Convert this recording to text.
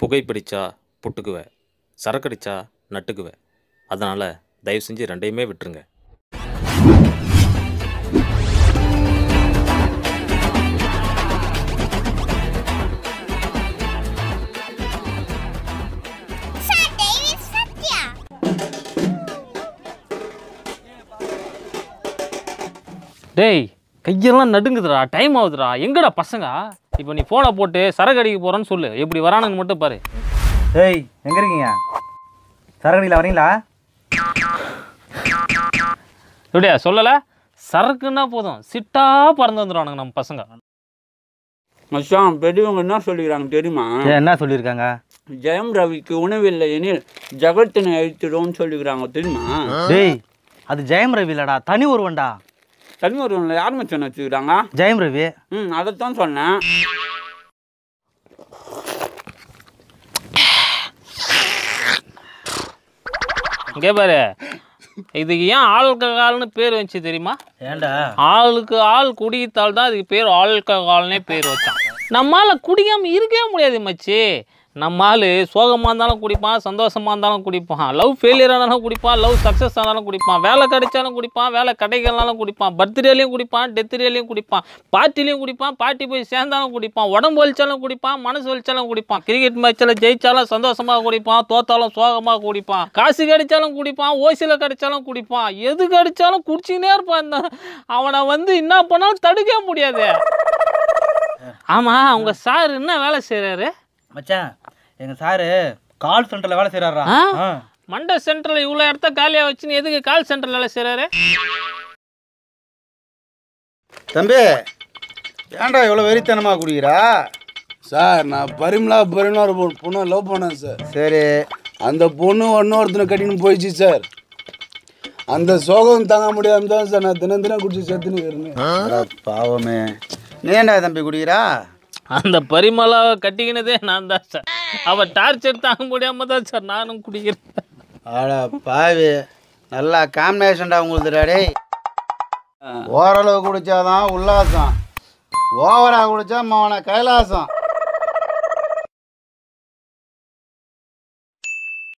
புகைப்பிடிச்சா புட்டுக்குவ சரக்கடிச்சா நட்டுக்குவ அதனால் தயவு செஞ்சு ரெண்டையுமே விட்டுருங்க Sunday with Satya. டேய் கையெல்லாம் நடுங்குதுடா டைம் ஆகுதுடா எங்கடா பசங்க இப்போ நீ ஃபோனை போட்டு சரக்கு அடிக்க போகிறேன்னு சொல்லு எப்படி வரானுன்னு மட்டும் பாரு ஏய் எங்கே இருக்கீங்க சரகடியில் வரீங்களா எப்படியா சொல்லலை சரக்குன்னா போதும் சிட்டா பறந்து வந்துடுவானுங்க நம்ம பசங்க மச்சான் பெரியவங்க என்ன சொல்லிக்கிறாங்க தெரியுமா ஏன் என்ன சொல்லியிருக்காங்க ஜெயம் ரவிக்கு உணவில்லை எனில் ஜகத்தினை அழித்திடும்னு சொல்லிக்கிறாங்க தெரியுமா டேய் அது ஜெயம் ரவி இல்லடா தனி ஒருவன்டா தனி ஒருவனில் யார் மச்சான் வச்சுக்கிறாங்க ஜெயம் ரவி ம் அதைத்தான் சொன்னேன் இங்கே பாரு இதுக்கு ஏன் ஆல்கஹால்னு பேர் வந்துச்சு தெரியுமா ஏன்டா ஆளுக்கு ஆள் குடித்தால் தான் அதுக்கு பேர் ஆல்கஹால்னே பேர் வச்சான் நம்மால குடிக்காம இருக்கவே முடியாது மச்சி நம்ம ஆள் சோகமாக இருந்தாலும் குடிப்பான் சந்தோஷமாக இருந்தாலும் குடிப்பான் லவ் ஃபெயிலியர் ஆனாலும் குடிப்பான் லவ் சக்ஸஸ் ஆனாலும் குடிப்பான் வேலை கிடைச்சாலும் குடிப்பான் வேலை கிடைக்கலனாலும் குடிப்பான் பர்த்டேலையும் குடிப்பான் டெத்டேலையும் குடிப்பான் பார்ட்டிலையும் குடிப்பான் பார்ட்டி போய் சேர்ந்தாலும் குடிப்பான் உடம்பு வலிச்சாலும் குடிப்பான் மனசு வலிச்சாலும் குடிப்பான் கிரிக்கெட் மேட்ச்சில் ஜெயிச்சாலும் சந்தோஷமாக குடிப்பான் தோத்தாலும் சோகமாக குடிப்பான் காசு கிடைச்சாலும் குடிப்பான் ஓசியில் கிடைச்சாலும் குடிப்பான் எது கிடைச்சாலும் குடிச்சிக்கினே இருப்பான் இந்த அவனை வந்து என்ன பண்ணாலும் தடுக்கவே முடியாது ஆமாம் அவங்க சார் என்ன வேலை செய்கிறாரு மச்சான் எங்கள் சாரு கால் சென்டரில் வேலை செய்கிறாரா ஆ? மண்டை சென்டரில் இவ்வளோ இடத்த காலியாக வச்சுன்னு எதுக்கு கால் சென்டரில் வேலை செய்கிறாரு தம்பி ஏன்டா இவ்வளோ வெறித்தனமாக குடிக்கிறா சார் நான் பரிமலா பரிமலா ஒரு பொ- பொண்ணை லவ் பண்ணேன் சார் சரி அந்த பொண்ணு ஒன்னொருத்தனை கட்டின்னு போயிடுச்சு சார் அந்த சோகம் தாங்க முடியாம தான் சார் நான் தினம் தினம் குடிச்சு செத்துன்னு இருக்கிறேன் அட பாவமே நீ ஏன்டா தம்பி குடிக்கிறா அந்த பரிமளாவை கட்டிக்கினதே நான் தான் சார் அவள் டார்ச்சர் தாங்க முடியாமல் தான் சார் நானும் குடிக்கிறேன் அட பாவி நல்லா காம்பினேஷன்டா உங்களுக்கு டேய் ஓரளவு குடிச்சாதான் உல்லாசம் ஓவரா குடிச்சா மவன கைலாசம்